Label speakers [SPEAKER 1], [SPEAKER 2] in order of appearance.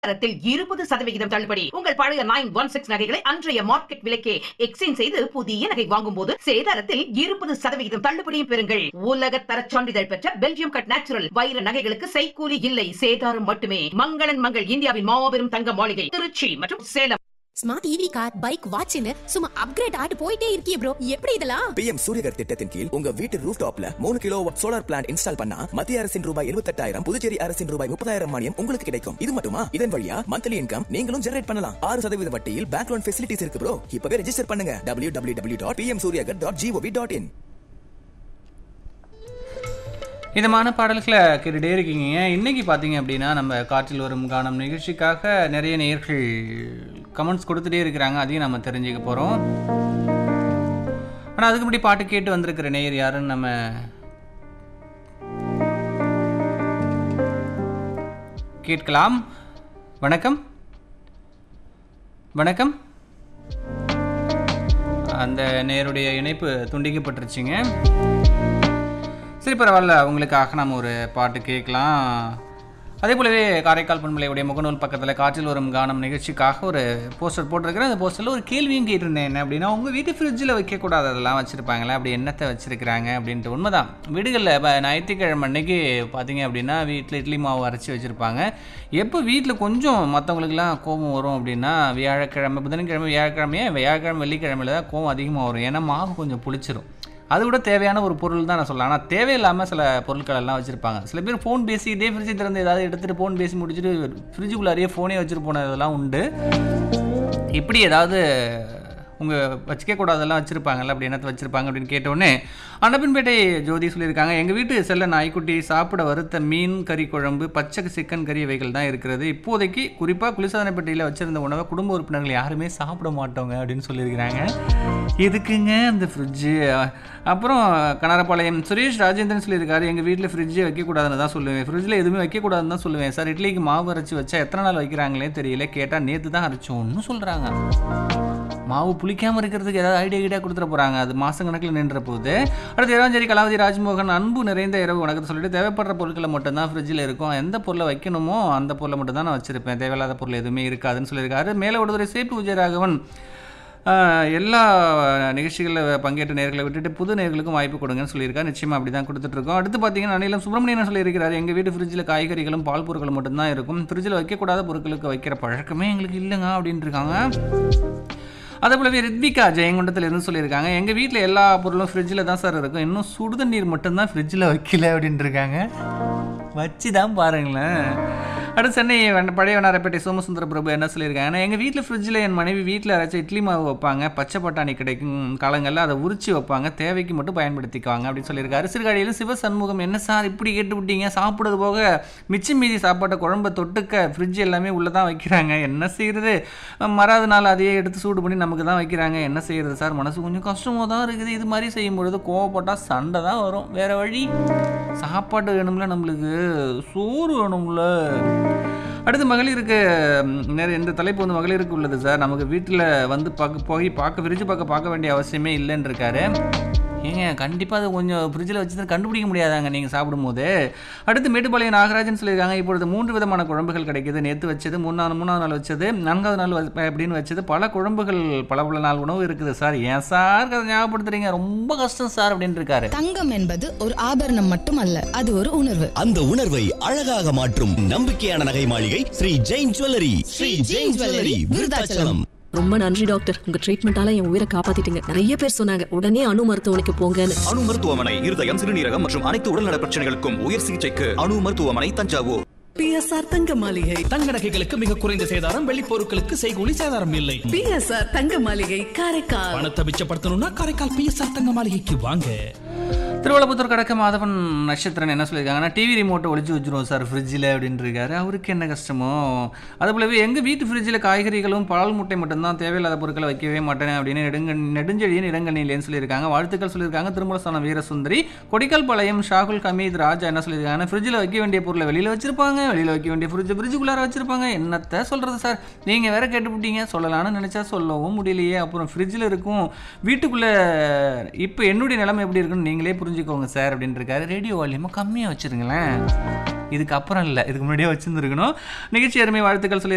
[SPEAKER 1] தரத்தில் இருபது சதவிகிதம் தள்ளுபடி உங்கள் பழைய நைன் ஒன் சிக்ஸ் நகைகளை அன்றைய மார்க்கெட் விலைக்கே எக்ஸ்சேஞ்ச் செய்து புதிய நகை வாங்கும் போது சேதாரத்தில் இருபது சதவிகிதம் தள்ளுபடியும் பெறுங்கள் உலக தர சான்றிதழ் பெற்ற பெல்ஜியம் கட் நேச்சுரல் வைர நகைகளுக்கு செய்கூலி இல்லை சேதாரம் மட்டுமே மங்களன் மங்கள் இந்தியாவின் மாபெரும் தங்க மாளிகை திருச்சி மற்றும் Salem
[SPEAKER 2] smart EV car bike வாட்ச்னு சும்மா அப்கிரேட் ஆட்டு போயிட்டே இருக்கியே ப்ரோ எப்படி இதெல்லாம்
[SPEAKER 3] பிஎம் சூரியகர் திட்டத்தின் கீழ் உங்க வீட்டு ரூஃப் டாப்ல மூணு கிலோ சோலார் பிளான்ட் இன்ஸ்டால் பண்ணா மத்திய அரசின் ரூபாய் எழுபத்தெட்டாயிரம் புதுச்சேரி அரசின் ரூபாய் முப்பதாயிரம் மானியம் உங்களுக்கு கிடைக்கும் இது மட்டுமா இதன் வழியா மந்த்லி இன்கம் நீங்களும் ஜெனரேட் பண்ணலாம் ஆறு சதவீத வட்டியில் பேங்க் லோன் ஃபெசிலிட்டிஸ் இருக்கு ப்ரோ இப்பவே ரெஜிஸ்டர் பண்ணுங்க W W W dot PM Suryaghar dot G O V dot in
[SPEAKER 4] இதமான பாடல்களை கேட்டுட்டே இருக்கீங்க இன்னைக்கு பார்த்தீங்க அப்படின்னா நம்ம காற்றில் வரும் கானம் நிகழ்ச்சிக்காக நிறைய நேயர்கள் கமெண்ட்ஸ் கொடுத்துட்டே இருக்கிறாங்க அதையும் நம்ம தெரிஞ்சுக்க போகிறோம் ஆனால் அதுக்கு முன்னாடி பாட்டு கேட்டு வந்திருக்கிற நேயர் யாருன்னு நம்ம கேட்கலாம் வணக்கம் வணக்கம் அந்த நேருடைய இணைப்பு துண்டிக்கப்பட்டுருச்சுங்க சரி பரவாயில்ல அவங்களுக்காக நம்ம ஒரு பாட்டு கேட்கலாம் அதே போலவே காரைக்கால் பண்பலையுடைய முகநூல் பக்கத்தில் காற்றில் வரும் கானம் நிகழ்ச்சிக்காக ஒரு போஸ்டர் போட்டிருக்கிறேன் அந்த போஸ்டரில் ஒரு கேள்வியும் கேட்டிருந்தேன் என்ன அப்படின்னா உங்கள் வீட்டு ஃப்ரிட்ஜில் வைக்கக்கூடாது அதெல்லாம் வச்சுருப்பாங்களே அப்படி என்னத்தை வச்சுருக்கிறாங்க அப்படின்ட்டு உண்மைதான் வீடுகளில் இப்போ ஞாயிற்றுக்கிழமை அன்னைக்கு பார்த்தீங்க அப்படின்னா வீட்டில் இட்லி மாவு அரைச்சி வச்சுருப்பாங்க எப்போ வீட்டில் கொஞ்சம் மற்றவங்களுக்குலாம் கோபம் வரும் அப்படின்னா வியாழக்கிழமை புதன்கிழமை வியாழக்கிழமையே வியாழக்கிழமை வெள்ளிக்கிழமையில தான் கோபம் அதிகமாக வரும் ஏன்னா மாவு கொஞ்சம் புளிச்சிரும் அது கூட தேவையான ஒரு பொருள் தான் நான் சொல்லலாம் ஆனால் தேவையில்லாமல் சில பொருட்கள் எல்லாம் வச்சுருப்பாங்க சில பேர் ஃபோன் பேசிக்கிட்டே ஃப்ரிட்ஜை திறந்து ஏதாவது எடுத்துகிட்டு ஃபோன் பேசி முடிச்சுட்டு ஃப்ரிட்ஜுக்குள்ளாரியே ஃபோனே வச்சுட்டு போனதெல்லாம் உண்டு இப்படி ஏதாவது உங்கள் வச்சுக்கக்கூடாதெல்லாம் வச்சுருப்பாங்கல்ல அப்படி என்னத்தை வச்சுருப்பாங்க அப்படின்னு கேட்டோடனே அன்னப்பின்பேட்டை ஜோதி சொல்லியிருக்காங்க எங்கள் வீட்டு செல்ல நாய்க்குட்டி சாப்பிட வறுத்த மீன் கறி குழம்பு பச்சை சிக்கன் கறி இவைகள் தான் இருக்கிறது இப்போதைக்கு குறிப்பாக குளிர்சாதனப்பேட்டையில் வச்சுருந்த உணவை குடும்ப உறுப்பினர்கள் யாருமே சாப்பிட மாட்டோங்க அப்படின்னு சொல்லியிருக்கிறாங்க எதுக்குங்க அந்த ஃப்ரிட்ஜு அப்புறம் கனரபாளையம் சுரேஷ் ராஜேந்திரன் சொல்லியிருக்காரு எங்கள் வீட்டில் ஃப்ரிட்ஜே வைக்கக்கூடாதுன்னு தான் சொல்லுவேன் ஃப்ரிட்ஜில் எதுவுமே வைக்கக்கூடாதுன்னு தான் சொல்லுவேன் சார் இட்லிக்கு மாவு அரைச்சி வச்சா எத்தனை நாள் வைக்கிறாங்களே தெரியல கேட்டால் நேற்று தான் அரைச்சோன்னு சொல்கிறாங்க மாவு புளிக்காமல் இருக்கிறதுக்கு ஏதாவது ஐடியா ஐடியா கொடுத்துட போகிறாங்க அது மாதம் கணக்கில் நின்ற போகுது அடுத்து இளவஞ்சேரி கலாவதி ராஜ்மோகன் அன்பு நிறைந்த இரவு வணக்கத்தை சொல்லிட்டு தேவைப்படுற பொருட்களை மட்டும்தான் ஃப்ரிட்ஜில் இருக்கும் எந்த பொருளை வைக்கணுமோ அந்த பொருளை மட்டும் தான் நான் வச்சிருப்பேன் தேவையில்லாத பொருள் எதுவுமே இருக்காதுன்னு சொல்லியிருக்காரு மேலே விடுதலை சேப்பு விஜயராகவன் ஆஹ், எல்லா நிகழ்ச்சிகளில் பங்கேற்ற நேர்களை விட்டுட்டு புது நேர்களுக்கும் வாய்ப்பு கொடுங்கன்னு சொல்லியிருக்காரு நிச்சயமாக அப்படி தான் கொடுத்துட்ருக்கோம் அடுத்து பார்த்தீங்கன்னா அனிலம் சுப்பிரமணியன் சொல்லியிருக்கிறார் எங்கள் வீட்டு ஃப்ரிட்ஜில் காய்கறிகளும் பால் பொருட்களும் மட்டும்தான் இருக்கும் ஃப்ரிட்ஜில் வைக்கக்கூடாத பொருட்களுக்கு வைக்கிற பழக்கமே எங்களுக்கு இல்லைங்க அப்படின்ட்டு இருக்காங்க அதே போலவே ரித்விகா ஜெயங்கொண்டத்தில் இருந்து சொல்லியிருக்காங்க எங்கள் வீட்டில் எல்லா பொருளும் ஃப்ரிட்ஜில் தான் சார் இருக்கும் இன்னும் சுடு தண்ணீர் மட்டும்தான் ஃப்ரிட்ஜில் வைக்கல அப்படின்ட்டு இருக்காங்க வச்சு தான் பாருங்களேன் அடுத்து சென்னை வண்ண- பழைய வண்ணாரப்பேட்டை சோமசுந்தர பிரபு என்ன சொல்லியிருக்காங்கன்னா எங்கள் வீட்டில் ஃப்ரிட்ஜில் என் மனைவி வீட்டில் அரைச்ச இட்லி மாவு வைப்பாங்க பச்சை பட்டாணி கிடைக்கும் காலங்களில் அதை உரிச்சு வைப்பாங்க தேவைக்கு மட்டும் பயன்படுத்திக்குவாங்க அப்படின்னு சொல்லியிருக்காரு சிறுகாடியில் சிவ சண்முகம் என்ன சார் இப்படி கேட்டு விட்டீங்க சாப்பிடுறது போக மிச்சம் மீதி சாப்பாட்டை குழம்ப தொட்டுக்க ஃப்ரிட்ஜ் எல்லாமே உள்ளே தான் வைக்கிறாங்க என்ன செய்கிறது மறாத நாள் அதையே எடுத்து சூடு பண்ணி நமக்கு தான் வைக்கிறாங்க என்ன செய்கிறது சார் மனசு கொஞ்சம் கஷ்டமாக தான் இருக்குது இது மாதிரி செய்யும் பொழுது கோவப்பட்டால் சண்டை தான் வரும் வேற வழி சாப்பாடு வேணும்ல நம்மளுக்கு சோறு வேணும்ல அடுத்து மகளிருக்கு ம், நிறைய இந்த தலைப்பு வந்து மகளிருக்கு உள்ளது சார் நமக்கு வீட்டில் வந்து பார்க்க போய் பார்க்க ஃப்ரிட்ஜ் பார்க்க பார்க்க வேண்டிய அவசியமே இல்லைன்னு இருக்காரு ஏங்க கண்டிப்பாக அது கொஞ்சம் ஃப்ரிட்ஜில் வச்சு தான் கண்டுபிடிக்க முடியாதாங்க நீங்கள் சாப்பிடும்போது அடுத்து மேட்டுப்பாளையம் நாகராஜன் சொல்லியிருக்காங்க இப்பொழுது மூன்று விதமான குழம்புகள் கிடைக்குது நேற்று வச்சது மூணாவது மூணாவது நாள் வச்சது நான்காவது நாள் வ- அப்படின்னு வச்சது பல குழம்புகள் பல பல நாள் உணவு இருக்குது சார் ஏன் சார் அதை ஞாபகப்படுத்துறீங்க ரொம்ப கஷ்டம் சார் அப்படின்னு இருக்காரு
[SPEAKER 5] தங்கம் என்பது ஒரு ஆபரணம் மட்டுமல்ல அது ஒரு உணர்வு
[SPEAKER 6] அந்த உணர்வை அழகாக மாற்றும் நம்பிக்கையான நகை மாளிகை ஸ்ரீ ஜெயின் ஜுவல்லரி ஸ்ரீ ஜெயின் ஜுவல்லரி விருதாச்சலம்
[SPEAKER 7] ரொம்ப நன்றி டாக்டர் உங்க ட்ரீட்மெண்டால என் உயிரை காப்பாத்திட்டீங்க நிறைய பேர் சொன்னாங்க உடனே அணு மருத்துவமனைக்கு போங்கன்னு
[SPEAKER 8] அணு மருத்துவமனை இருதயம் சிறுநீரகம் மற்றும் அனைத்து உடல்நல பிரச்சனைகளுக்கும் உயர் சிகிச்சைக்கு அணு மருத்துவமனை தஞ்சாவூர்
[SPEAKER 7] பிஎஸ்ஆர் தங்க மாளிகை
[SPEAKER 9] தங்க நகைகளுக்கு மிக குறைந்த சேதாரம் வெள்ளி பொருட்களுக்கு செய்கூலி சேதாரம் இல்லை
[SPEAKER 7] பிஎஸ்ஆர் தங்க மாளிகை காரைக்கால்
[SPEAKER 9] பணத்தை மிச்சப்படுத்தணும்னா காரைக்கால் பிஎஸ்ஆர் தங்க மாளிகைக்கு வாங்க
[SPEAKER 4] திருவள்ளபுத்தூர் கடக்க மாதவன் நட்சத்திரன் என்ன சொல்லியிருக்காங்கன்னா டிவி ரிமோட்டை ஒளிச்சு வச்சிருவோம் சார் ஃப்ரிட்ஜில் அப்படின்னு இருக்காரு அவருக்கு என்ன கஷ்டமோ அது போலவே எங்கள் வீட்டு ஃப்ரிட்ஜில் காய்கறிகளும் பால் முட்டை மட்டும்தான் தேவையில்லாத பொருட்களை வைக்கவே மாட்டேன் அப்படின்னு நெடுங்க நெடுஞ்செழியன் இடங்கண்ணிலேன்னு சொல்லியிருக்காங்க வாழ்த்துக்கள் சொல்லியிருக்காங்க திருமலஸ்தானம் வீரசுந்தரி கொடிக்கல் பாளையம் ஷாகுல் ஹமீத் ராஜா என்ன சொல்லியிருக்காங்கன்னா ஃப்ரிட்ஜில் வைக்க வேண்டிய பொருளை வெளியில் வச்சிருப்பாங்க வெளியில் வைக்க வேண்டிய ஃப்ரிட்ஜ் ஃப்ரிட்ஜுக்குள்ளார வச்சிருப்பாங்க என்னத்தை சொல்கிறது சார் நீங்கள் வேற கேட்டுவிட்டீங்க சொல்லலாம்னு நினச்சா சொல்லவும் முடியலையே அப்புறம் ஃப்ரிட்ஜில் இருக்கும் வீட்டுக்குள்ளே இப்போ என்னுடைய நிலைமை எப்படி இருக்குன்னு நீங்களே புரிஞ்சுக்கோங்க சார் அப்படின்னு இருக்காரு ரேடியோ வால்யூமை கம்மியாக வச்சுருங்களேன் இதுக்கு அப்புறம் இல்லை இதுக்கு முன்னாடியே வச்சுருந்துருக்கணும் நிகழ்ச்சி அருமை வாழ்த்துக்கள் சொல்லி